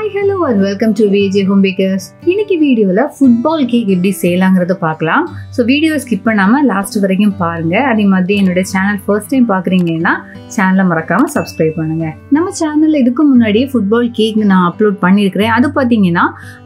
hi hello and welcome to VJ home bakers இன்னைக்கு வீடியோவில் football cake எப்படி செய்யலாங்கிறத பார்க்கலாம் ஸோ வீடியோ ஸ்கிப் பண்ணாமல் லாஸ்ட் வரைக்கும் பாருங்க அதே மாதிரி என்னுடைய சேனல் ஃபர்ஸ்ட் டைம் பார்க்குறீங்கன்னா சேனலை மறக்காமல் சப்ஸ்கிரைப் பண்ணுங்க நம்ம சேனலில் இதுக்கு முன்னாடியே ஃபுட்பால் கேக் நான் அப்லோட் பண்ணியிருக்கிறேன் அது பார்த்தீங்கன்னா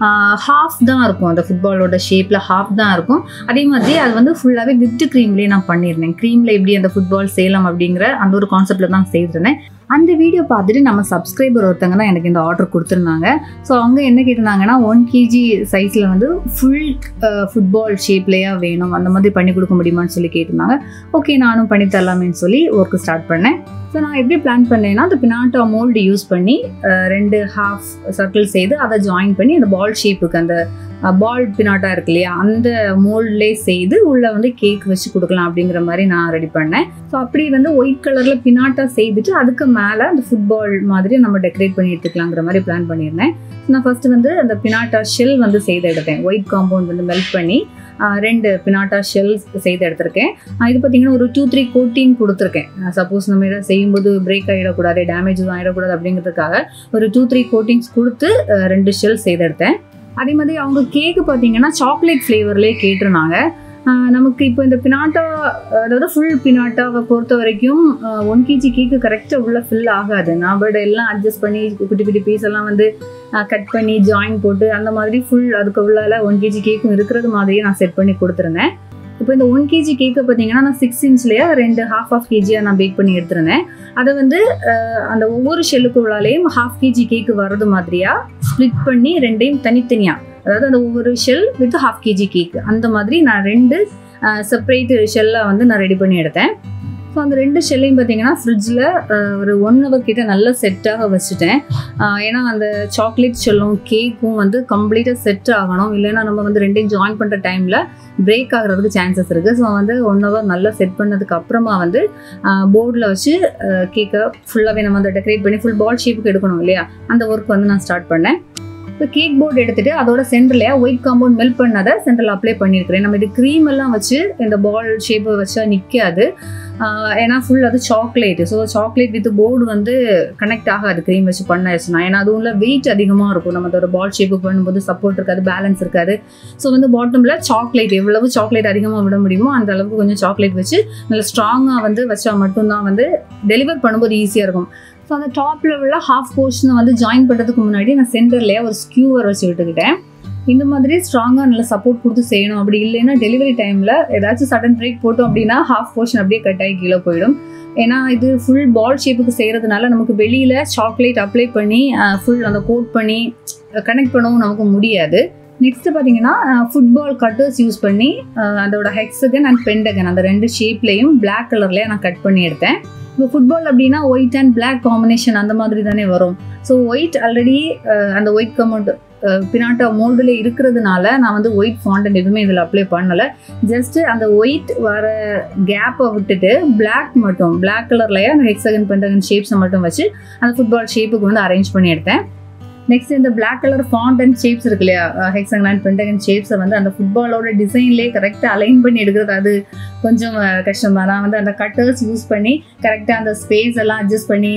ஹாஃப் தான் இருக்கும் அந்த ஃபுட்பாலோட ஷேப்பில் ஹாஃப் தான் இருக்கும் அதே மாதிரி அது வந்து ஃபுல்லாகவே விப்டு க்ரீம்லேயே நான் பண்ணியிருந்தேன் க்ரீமில் எப்படி அந்த ஃபுட்பால் செய்யலாம் அப்படிங்கிற அந்த ஒரு கான்செப்டில் தான் செய்திருந்தேன் அந்த வீடியோ பார்த்துட்டு நம்ம சப்ஸ்கிரைபர் ஒருத்தங்க தான் எனக்கு இந்த ஆர்டர் கொடுத்துருந்தாங்க ஸோ அவங்க என்ன கேட்டிருந்தாங்கன்னா ஒன் கேஜி சைஸில் வந்து ஃபுல் ஃபுட்பால் ஷேப்லேயா வேணும் அந்த மாதிரி பண்ணி கொடுக்க முடியுமான்னு சொல்லி கேட்டிருந்தாங்க ஓகே நானும் பண்ணி தரலாமேன்னு சொல்லி ஒர்க்கு ஸ்டார்ட் பண்ணேன் ஸோ நான் எப்படி பிளான் பண்ணேன்னா அந்த பினாட்டா மோல்டு யூஸ் பண்ணி அஹ், ரெண்டு ஹாஃப் சர்க்கிள் செய்து அதை ஜாயின் பண்ணி அந்த பால் ஷேப்புக்கு அந்த பால் பினாட்டா இருக்கு இல்லையா அந்த மோல்ட்லேயே செய்து உள்ளே வந்து கேக் வச்சு கொடுக்கலாம் அப்படிங்கிற மாதிரி நான் ரெடி பண்ணேன் ஸோ அப்படி வந்து ஒயிட் கலரில் பினாட்டா செய்துட்டு அதுக்கு மேலே அந்த ஃபுட்பால் மாதிரி நம்ம டெக்கரேட் பண்ணி எடுத்துக்கலாங்கிற மாதிரி பிளான் பண்ணியிருந்தேன் நான் ஃபஸ்ட்டு வந்து அந்த பினாட்டா ஷெல் வந்து செய்து எடுத்தேன் ஒயிட் காம்பவுண்ட் வந்து மெல்ட் பண்ணி ஆஹ், ரெண்டு பினாட்டா ஷெல் செய்து எடுத்திருக்கேன் ஆஹ், இது பார்த்தீங்கன்னா ஒரு டூ த்ரீ கோட்டிங் கொடுத்துருக்கேன் சப்போஸ் நம்ம இதை செய்யும்போது பிரேக் ஆகிடக்கூடாது டேமேஜ் எதுவும் ஆகிடக்கூடாது அப்படிங்கிறதுக்காக ஒரு டூ த்ரீ கோட்டிங்ஸ் கொடுத்து ஆஹ், ரெண்டு ஷெல் செய்து எடுத்தேன் அதே மாதிரி அவங்க கேக்கு பார்த்தீங்கன்னா சாக்லேட் ஃப்ளேவர்லேயே கேட்டிருந்தாங்க ஆஹ் நமக்கு இப்போ இந்த பினாட்டா அதாவது ஃபுல் பினாட்டாவை பொறுத்த வரைக்கும் ஒன் கேஜி கேக்கு கரெக்டாக உள்ள ஃபில் ஆகாது நான் பட் எல்லாம் அட்ஜஸ்ட் பண்ணி குட்டி குட்டி பீஸ் எல்லாம் வந்து கட் பண்ணி ஜாயின் போட்டு அந்த மாதிரி ஃபுல் அதுக்கு உள்ளால ஒன் கேஜி கேக்கும் இருக்கிறது மாதிரியே நான் செட் பண்ணி கொடுத்துருந்தேன் இப்போ இந்த ஒன் கேஜி கேக்கை பார்த்தீங்கன்னா நான் சிக்ஸ் இன்ச்லேயே ரெண்டு ஹாஃப் ஆஃப் கேஜியாக நான் பேக் பண்ணி எடுத்திருந்தேன் அதை வந்து அஹ், அந்த ஒவ்வொரு ஷெல்லுக்கு உள்ளாலேயும் ஹாஃப் கேஜி கேக்கு வர்றது மாதிரியாக ஸ்ப்ளிட் பண்ணி ரெண்டையும் தனித்தனியாக அதாவது அந்த ஒவ்வொரு shell with half KG cake அந்த மாதிரி நான் ரெண்டு செப்பரேட் ஷெல்லாக வந்து நான் ரெடி பண்ணி எடுத்தேன் ஸோ அந்த ரெண்டு ஷெல்லையும் பார்த்தீங்கன்னா ஃப்ரிட்ஜில் ஒரு ஒன் ஹவர் கிட்ட நல்லா செட்டாக வச்சுட்டேன் ஆஹ் ஏன்னா அந்த சாக்லேட் ஷெல்லும் கேக்கும் வந்து கம்ப்ளீட்டாக செட் ஆகணும் இல்லைன்னா நம்ம வந்து ரெண்டையும் ஜாயின் பண்ணுற டைமில் பிரேக் ஆகிறதுக்கு சான்சஸ் இருக்குது ஸோ வந்து ஒன் ஹவர் நல்லா செட் பண்ணதுக்கு அப்புறமா வந்து போர்டில் வச்சு கேக்கை ஃபுல்லாகவே நம்ம அந்த டெக்கரேட் பண்ணி ஃபுல் பால் ஷேப்புக்கு எடுக்கணும் இல்லையா அந்த ஒர்க் வந்து நான் ஸ்டார்ட் பண்ணேன் இப்போ கேக் போர்டு எடுத்துட்டு அதோட சென்டர்லையா ஒயிட் காம்பவுண்ட் மெல்ட் பண்ணதை சென்டரில் அப்ளை பண்ணியிருக்கிறேன் நம்ம இது க்ரீம் எல்லாம் வச்சு இந்த பால் ஷேப்பை வச்சா நிற்காது ஏன்னா ஃபுல் அது chocolate so chocolate with board வந்து கனெக்ட் ஆகாது க்ரீம் வச்சு பண்ணாச்சுன்னா ஏன்னா அதுவும் இல்லை வெயிட் அதிகமாக இருக்கும் நம்ம அதோட பால் ஷேப்புக்கு பண்ணும்போது சப்போர்ட் இருக்காது பேலன்ஸ் இருக்காது ஸோ வந்து பாட்டமில் சாக்லேட் எவ்வளவு சாக்லேட் அதிகமாக விட முடியுமோ அந்த அளவுக்கு கொஞ்சம் சாக்லேட் வச்சு நல்லா ஸ்ட்ராங்காக வந்து வச்சா மட்டும்தான் வந்து டெலிவர் பண்ணும்போது ஈஸியாக இருக்கும் ஸோ அந்த டாப்பில் உள்ள ஹாஃப் போர்ஷனை வந்து ஜாயின் பண்ணுறதுக்கு முன்னாடி நான் சென்டர்லேயே ஒரு ஸ்கியூவர் வச்சு விட்டுக்கிட்டேன் இந்த மாதிரி ஸ்ட்ராங்காக நல்லா சப்போர்ட் கொடுத்து செய்யணும் அப்படி இல்லைன்னா டெலிவரி டைமில் ஏதாச்சும் சடன் பிரேக் போட்டோம் அப்படின்னா ஹாஃப் போர்ஷன் அப்படியே கட் ஆகி கீழே போயிடும் ஏன்னா இது ஃபுல் பால் ஷேப்புக்கு செய்கிறதுனால நமக்கு வெளியில் சாக்லேட் அப்ளை பண்ணி ஃபுல் அந்த கோட் பண்ணி கனெக்ட் பண்ணவும் நமக்கு முடியாது நெக்ஸ்ட் பார்த்தீங்கன்னா ஃபுட்பால் கட்டர்ஸ் யூஸ் பண்ணி அஹ், அதோட ஹெக்ஸகன் அண்ட் பெண்டகன் அந்த ரெண்டு ஷேப்லேயும் Black கலர்லேயே நான் கட் பண்ணி எடுத்தேன் இப்போ ஃபுட்பால் அப்படின்னா ஒயிட் அண்ட் Black காம்பினேஷன் அந்த மாதிரி தானே வரும் ஸோ ஒயிட் ஆல்ரெடி அந்த ஒயிட் கமௌண்ட் பினாட்டா மோல்டில் இருக்கிறதுனால நான் வந்து ஒயிட் ஃபாண்டன் எதுவுமே இதில் அப்ளை பண்ணலை ஜஸ்ட் அந்த ஒயிட் வர கேப்பை விட்டுட்டு Black மட்டும் Black கலர்லையே அந்த ஹெக்ஸகன் பெண்டகன் ஷேப்ஸை மட்டும் வச்சு அந்த ஃபுட்பால் ஷேப்புக்கு வந்து அரேஞ்ச் பண்ணி எடுத்தேன் நெக்ஸ்ட் இந்த Black colour fondant and shapes இருக்கு இல்லையா ஹெக்ஸகன் அண்ட் பெண்டகன் ஷேப்ஸை வந்து அந்த ஃபுட்பாலோட டிசைன்லேயே கரெக்டாக அலைன் பண்ணி எடுக்கிறது அது கொஞ்சம் அஹ், கஷ்டம் தான் நான் வந்து அந்த கட்டர்ஸ் யூஸ் பண்ணி கரெக்டாக அந்த ஸ்பேஸ் எல்லாம் அட்ஜஸ்ட் பண்ணி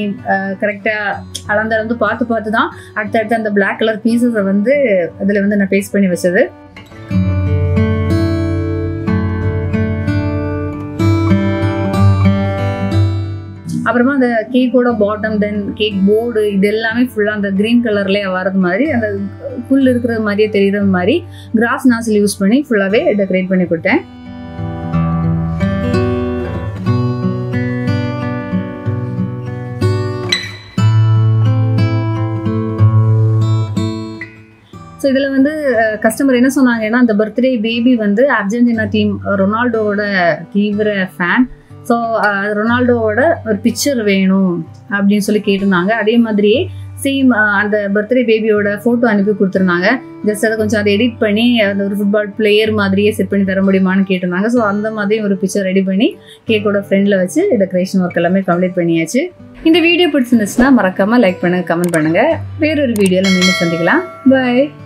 கரெக்டாக அளந்து அளந்து பார்த்து பார்த்து தான் அடுத்தடுத்து அந்த Black கலர் பீசஸை வந்து அதில் வந்து நான் பேஸ்ட் பண்ணி வச்சது அப்புறமா அந்த கேக்கோட பாட்டம் தென் கேக் போர்டு இது எல்லாமே ஃபுல்லாக அந்த க்ரீன் கலர்லேயே வரது மாதிரி அந்த புல் இருக்கிறது மாதிரியே தெரியுறது மாதிரி கிராஸ் நாசில் யூஸ் பண்ணி ஃபுல்லாகவே டெக்கரேட் பண்ணி கொடுத்தேன் ஸோ இதில் வந்து கஸ்டமர் என்ன சொன்னாங்கன்னா அந்த பர்த்டே பேபி வந்து அர்ஜென்டினா டீம் ரொனால்டோவோட தீவிர ஃபேன் ஸோ ரொனால்டோவோட ஒரு பிக்சர் வேணும் அப்படின்னு சொல்லி கேட்டிருந்தாங்க அதே மாதிரியே சேம் அந்த பர்த்டே பேபியோட ஃபோட்டோ அனுப்பி கொடுத்துருந்தாங்க ஜஸ்ட் அதை கொஞ்சம் அதை எடிட் பண்ணி அந்த ஒரு ஃபுட்பால் பிளேயர் மாதிரியே செட் பண்ணி தர முடியுமான்னு கேட்டிருந்தாங்க ஸோ அந்த மாதிரி ஒரு பிக்சர் ரெடி பண்ணி கேக்கோட ஃப்ரெண்டில் வச்சு டெக்கரேஷன் ஒர்க் எல்லாமே கம்ப்ளீட் பண்ணியாச்சு இந்த வீடியோ பிடிச்சிருந்துச்சுன்னா மறக்காமல் லைக் பண்ணுங்கள் கமெண்ட் பண்ணுங்கள் வேறொரு வீடியோவில் மீண்டும் சந்திக்கலாம் பை